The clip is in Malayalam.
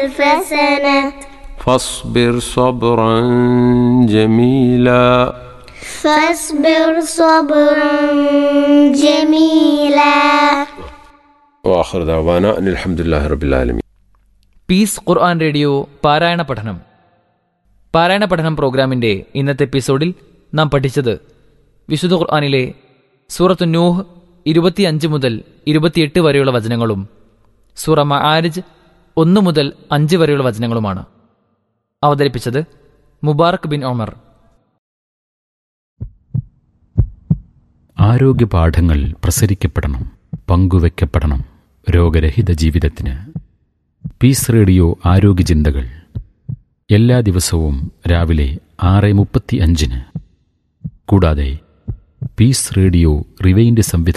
ألف سنة فاصبر صبرا جميلا فاصبر صبرا جميلا واخر دعوانا ان الحمد لله رب العالمين പീസ് ഖുർആൻ റേഡിയോ പാരായണ പഠനം പാരായണ പഠനം പ്രോഗ്രാമിന്റെ ഇന്നത്തെ എപ്പിസോഡിൽ നാം പഠിച്ചത് വിശുദ്ധ ഖുർആനിലെ സൂറത്തു നൂഹ് ഇരുപത്തിയഞ്ച് മുതൽ ഇരുപത്തിയെട്ട് വരെയുള്ള വചനങ്ങളും സൂറ മആരിജ് ഒന്ന് മുതൽ അഞ്ച് വരെയുള്ള വചനങ്ങളുമാണ് അവതരിപ്പിച്ചത് മുബാറക് ബിൻ ഒമർ ആരോഗ്യ പാഠങ്ങൾ പ്രസരിക്കപ്പെടണം പങ്കുവെക്കപ്പെടണം രോഗരഹിത ജീവിതത്തിന് പീസ് റേഡിയോ ആരോഗ്യ ചിന്തകൾ എല്ലാ ദിവസവും രാവിലെ ആറ് മുപ്പത്തി അഞ്ചിന് കൂടാതെ പീസ് റേഡിയോ റിവൈൻഡ് സംവിധാനം